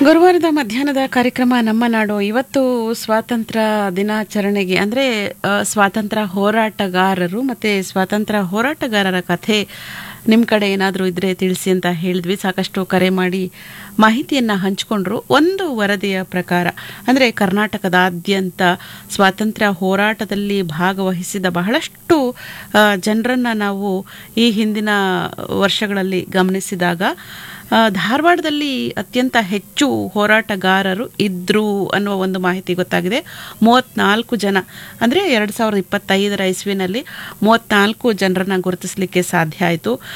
ಗುರುವಾರದ ಮಧ್ಯಾಹ್ನದ ಕಾರ್ಯಕ್ರಮ ನಮ್ಮ ನಾಡು ಇವತ್ತು ಸ್ವಾತಂತ್ರ್ಯ ದಿನಾಚರಣೆಗೆ ಅಂದರೆ ಸ್ವಾತಂತ್ರ್ಯ ಹೋರಾಟಗಾರರು ಮತ್ತು ಸ್ವಾತಂತ್ರ್ಯ ಹೋರಾಟಗಾರರ ಕಥೆ ನಿಮ್ಮ ಕಡೆ ಏನಾದರೂ ಇದ್ರೆ ತಿಳಿಸಿ ಅಂತ ಹೇಳಿದ್ವಿ ಸಾಕಷ್ಟು ಕರೆ ಮಾಡಿ ಮಾಹಿತಿಯನ್ನು ಹಂಚಿಕೊಂಡ್ರು ಒಂದು ವರದಿಯ ಪ್ರಕಾರ ಅಂದರೆ ಕರ್ನಾಟಕದಾದ್ಯಂತ ಸ್ವಾತಂತ್ರ್ಯ ಹೋರಾಟದಲ್ಲಿ ಭಾಗವಹಿಸಿದ ಬಹಳಷ್ಟು ಜನರನ್ನು ನಾವು ಈ ಹಿಂದಿನ ವರ್ಷಗಳಲ್ಲಿ ಗಮನಿಸಿದಾಗ ಆ, ಧಾರವಾಡದಲ್ಲಿ ಅತ್ಯಂತ ಹೆಚ್ಚು ಹೋರಾಟಗಾರರು ಇದ್ರು ಅನ್ನುವ ಒಂದು ಮಾಹಿತಿ ಗೊತ್ತಾಗಿದೆ ಮೂವತ್ನಾಲ್ಕು ಜನ ಅಂದರೆ ಎರಡು ಸಾವಿರದ ಇಪ್ಪತ್ತೈದರ ಇಸ್ವಿನಲ್ಲಿ ಮೂವತ್ನಾಲ್ಕು ಜನರನ್ನ ಗುರುತಿಸಲಿಕ್ಕೆ ಸಾಧ್ಯ ಆಯಿತು